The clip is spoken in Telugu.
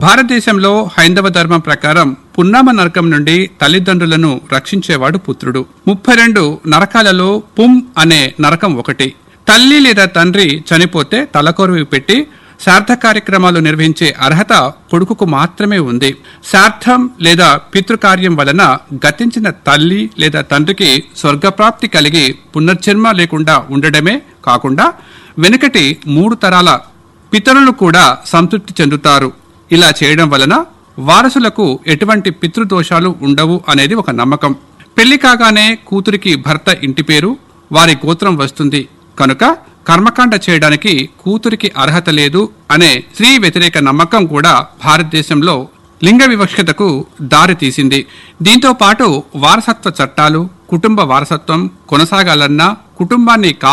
భారతదేశంలో హైందవ ధర్మం ప్రకారం పున్నామ నరకం నుండి తల్లిదండ్రులను రక్షించేవాడు పుత్రుడు ముప్పై రెండు నరకాలలో పుం అనే నరకం ఒకటి తల్లి లేదా తండ్రి చనిపోతే తలకొరువి పెట్టి శ్రాద్ధ కార్యక్రమాలు నిర్వహించే అర్హత కొడుకుకు మాత్రమే ఉంది శ్రాద్ధం లేదా పితృకార్యం వలన గతించిన తల్లి లేదా తండ్రికి స్వర్గప్రాప్తి కలిగి పునర్జన్మ లేకుండా ఉండడమే కాకుండా వెనుకటి మూడు తరాల పితరులు కూడా సంతృప్తి చెందుతారు ఇలా చేయడం వలన వారసులకు ఎటువంటి పితృదోషాలు ఉండవు అనేది ఒక నమ్మకం పెళ్లి కాగానే కూతురికి భర్త ఇంటి పేరు వారి గోత్రం వస్తుంది కనుక కర్మకాండ చేయడానికి కూతురికి అర్హత లేదు అనే స్త్రీ వ్యతిరేక నమ్మకం కూడా భారతదేశంలో లింగ వివక్షతకు దారి తీసింది దీంతో పాటు వారసత్వ చట్టాలు కుటుంబ వారసత్వం కొనసాగాలన్నా కుటుంబాన్ని కా